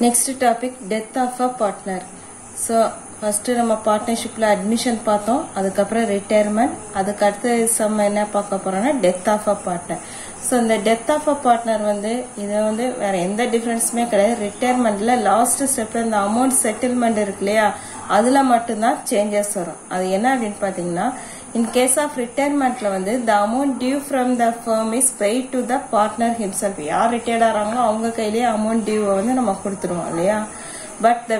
Next topic death of a partner so first நம்ம பார்ட்னர்ஷிப்ல admission பார்த்தோம் அதுக்கப்புறம் ரிட்டையர்மெண்ட் அதுக்கு அடுத்து சம் என்ன பார்க்க போறோம்னா death of a partner so இந்த டெத் ஆஃப் அ பார்ட்னர் வந்து இது வந்து வேற எந்த டிஃபரன்ஸுமே கிடையாது ரிட்டையர்மெண்ட்ல லாஸ்ட் ஸ்டெப்ல இந்த அமௌண்ட் செட்டில்மெண்ட் இருக்கு இல்லையா அதுல மட்டும்தான் சேஞ்சஸ் வரும் அது என்ன அப்படின்னு பாத்தீங்கன்னா இன் கேஸ் ஆஃப் ரிட்டையர்மெண்ட்ல வந்து the amount due from the firm is paid to the partner himself யார் ரிட்டையர்ட் ஆகிறாங்களோ அவங்க கையிலேயே அமௌண்ட் டியூவை வந்து நம்ம கொடுத்துருவோம் இல்லையா but the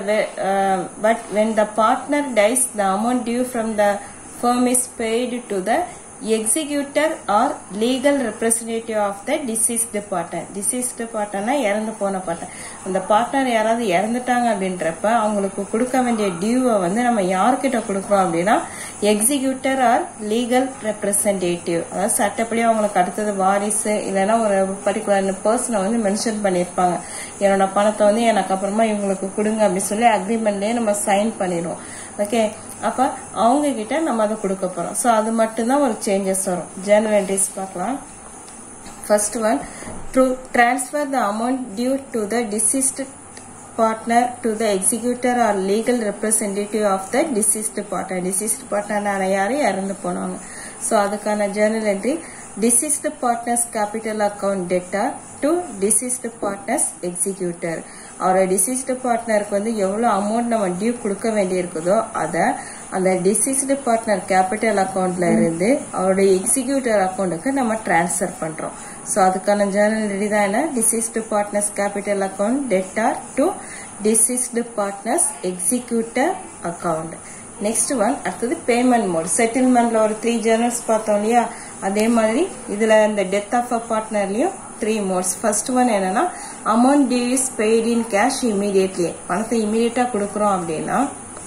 but when the partner dies the amount due from the firm is paid to the executor or legal representative of the deceased partner deceased பார்ட்னர்னா இறந்து போன பார்ட்னர் அந்த பார்ட்னர் யாராவது இறந்துட்டாங்க அப்படின்றப்ப அவங்களுக்கு கொடுக்க வேண்டிய டியூவை வந்து நம்ம யார்கிட்ட கொடுக்குறோம் அப்படின்னா எக்ஸிக்யூட்டர் ஆர் லீகல் ரெப்ரசன்டேட்டிவ் அதாவது சட்டப்படி அவங்களுக்கு அடுத்தது வாரிசு இல்லைன்னா ஒரு பர்டிகுலர் பர்சனை வந்து மென்ஷன் பண்ணியிருப்பாங்க என்னோட பணத்தை வந்து எனக்கு அப்புறமா இவங்களுக்கு கொடுங்க அப்படின்னு சொல்லி அக்ரிமெண்ட்லயே நம்ம சைன் பண்ணிடுவோம் ஓகே அப்ப அவங்க கிட்ட நம்ம அதை கொடுக்க போறோம் ஸோ அது மட்டும்தான் ஒரு சேஞ்சஸ் வரும் ஜேர்னல் என்ட்ரிஸ் பார்க்கலாம் first one to transfer the amount due to the deceased partner to the executor or legal representative of the deceased partner deceased partner யாரும் இறந்து போனாங்க ஸோ அதுக்கான journal entry deceased partners capital account டெட்டா to deceased partners executor அவரோட deceased பார்ட்னருக்கு வந்து எவ்வளோ amount நம்ம டியூ கொடுக்க வேண்டியிருக்குதோ அதை அந்த டிசீஸ்டு பார்ட்னர் கேபிட்டல் அக்கௌண்ட்ல இருந்து அவருடைய எக்ஸிக்யூட்டர் அக்கௌண்ட்டுக்கு நம்ம டிரான்ஸ்ஃபர் பண்றோம் ஸோ அதுக்கான ஜேர்னல் ரெடி தான் என்ன deceased partners capital account debtor to deceased partners executor account next one அடுத்தது பேமெண்ட் மோட் செட்டில்மெண்ட்ல ஒரு த்ரீ ஜேர்னல்ஸ் பார்த்தோம் இல்லையா அதே மாதிரி இதுல இந்த டெத் ஆஃப் அ பார்ட்னர்லயும் த்ரீ மோட்ஸ் ஃபர்ஸ்ட் ஒன் என்னன்னா amount due is paid in cash immediately பணத்தை இமீடியட்டா கொடுக்குறோம் அப்படின்னா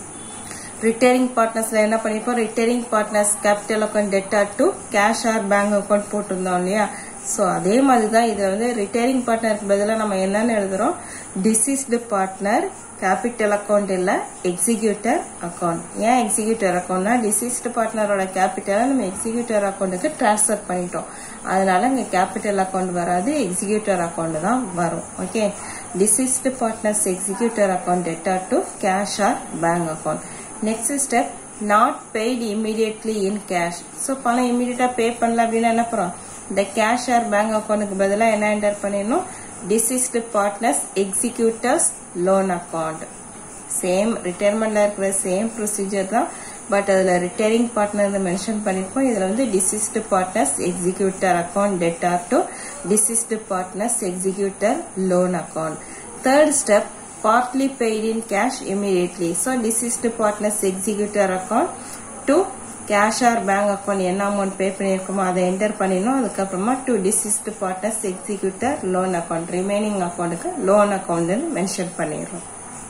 ரிட்டையரிங் பார்ட்னர்ஸ்ல என்ன பண்ணிப்போம் retiring partners capital account debtor to cash or bank account போட்டிருந்தோம் இல்லையா ஸோ அதே மாதிரி தான் இதில் வந்து ரிட்டையரிங் பார்ட்னருக்கு பதிலாக நம்ம என்னன்னு எழுதுறோம் டிசீஸ்டு பார்ட்னர் கேபிட்டல் அக்கௌண்ட் இல்ல எக்ஸிக்யூட்டர் அக்கௌண்ட் ஏன் எக்ஸிக்யூட்டர் அக்கௌண்ட்னா டிசீஸ்டு பார்ட்னரோட கேபிட்டலை நம்ம எக்ஸிக்யூட்டர் அக்கௌண்ட்டுக்கு டிரான்ஸ்ஃபர் பண்ணிட்டோம் அதனால இங்க கேபிட்டல் அக்கௌண்ட் வராது எக்ஸிக்யூட்டர் அக்கௌண்ட் தான் வரும் okay deceased partners executor account debtor to cash or bank account next step not paid immediately in cash so பணம் இமீடியட்டா பே பண்ணல அப்படின்னா என்ன பண்ணுறோம் இந்த கேஷ் ஆர் பேங்க் அக்கௌண்ட்டுக்கு பதிலாக என்ன என்டர் பண்ணிடணும் deceased partners executors loan account same ரிட்டையர்மெண்ட்ல இருக்கிற சேம் ப்ரொசீஜர் தான் பட் அதுல ரிட்டையரிங் பார்ட்னர் மென்ஷன் பண்ணிருப்போம் இதுல வந்து deceased partners executor account debtor to deceased partners executor loan account third step partly paid in cash immediately so deceased partners executor account to cash or bank account என்ன amount pay பண்ணியிருக்கோமோ அதை enter பண்ணிடணும் அதுக்கப்புறமா to deceased partners executor loan account remaining அக்கௌண்ட்டுக்கு loan account mention பண்ணிடுறோம்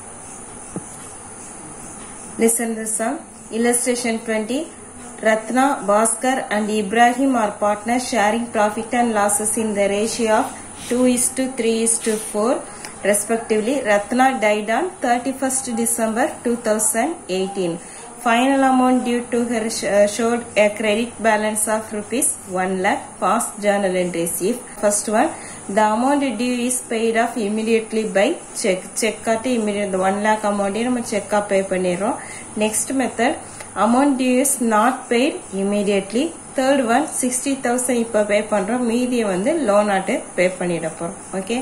listen the sum illustration twenty Ratna Bhaskar and Ibrahim are partner sharing profit and losses in the ratio of two is to three is to four respectively ratna died on 31st december 2018 final amount due to her showed a credit balance of rupees 1 lakh past journal entries if first one the amount due is paid off immediately by check check காட்டி immediate 1 lakh amount நம்ம check pay பண்ணிடுறோம் next method amount due is not paid immediately third one 60000 இப்ப பே பண்றோம் மீதியை வந்து loan ஆட்டு pay பண்ணிட போறோம் okay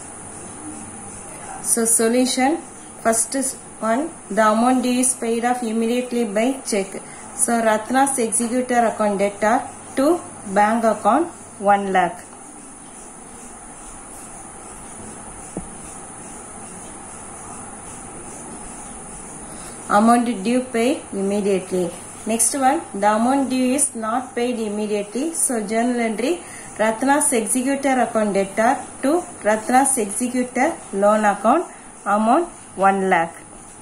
So solution first one the amount due is paid off immediately by check. So Ratna's executor account debtor to bank account 1 lakh. Amount due paid immediately. Next one the amount due is not paid immediately. So journal entry Ratna's executor account debtor to Ratna's executor loan account amount 1 lakh.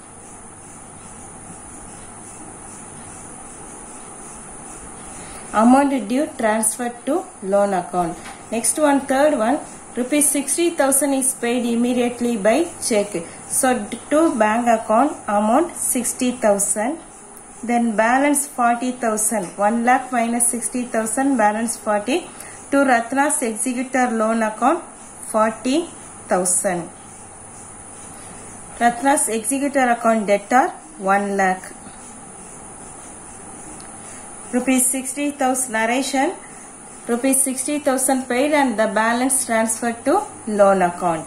Amount due transferred to loan account. Next one, third one, rupees 60,000 is paid immediately by check. So to bank account amount 60,000. Then balance 40,000. 1 lakh minus 60,000 balance 40 to Ratna's executor loan account 40,000. Ratna's executor account debtor 1 lakh. Rupees 60,000 narration. Rupees 60,000 paid and the balance transferred to loan account.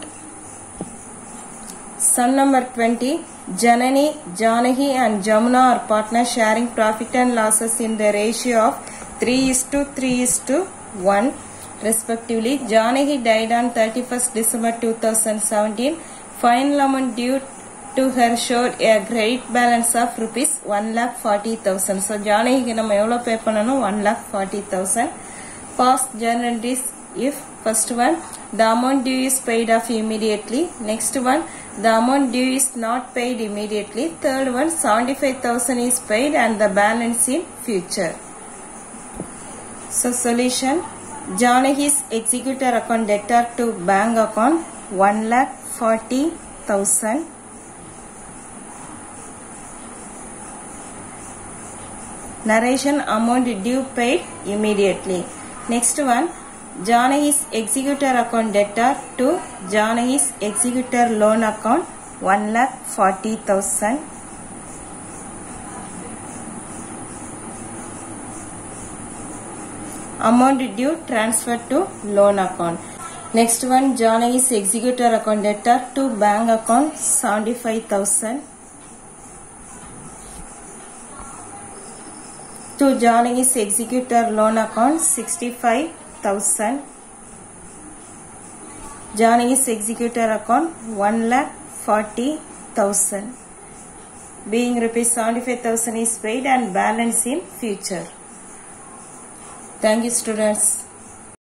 Sum number 20. Janani, Janaki and Jamuna are partners sharing profit and losses in the ratio of 3 is to 3 is to 1 respectively. Janaki died on 31st December 2017. Final amount due to her showed a credit balance of rupees 1 lakh 40,000. So ஜானகிக்கு நம்ம எவ்வளோ பே பண்ணணும் 1 lakh 40,000. Past journal entries if first one the amount due is paid off immediately. Next one the amount due is not paid immediately. Third one 75,000 is paid and the balance in future. So solution Janaki's executor account debtor to bank account 1 lakh 40,000. Narration amount due paid immediately. Next one Janaki's executor account debtor to Janaki's executor loan account 1 lakh 40,000. amount due transfer to loan account. Next one, Janaki's executor account debtor to bank account 75,000. To Janaki's executor loan account 65,000. Janaki's executor account 1 lakh 40,000. Being rupees 75,000 is paid and balance in future. Thank you students.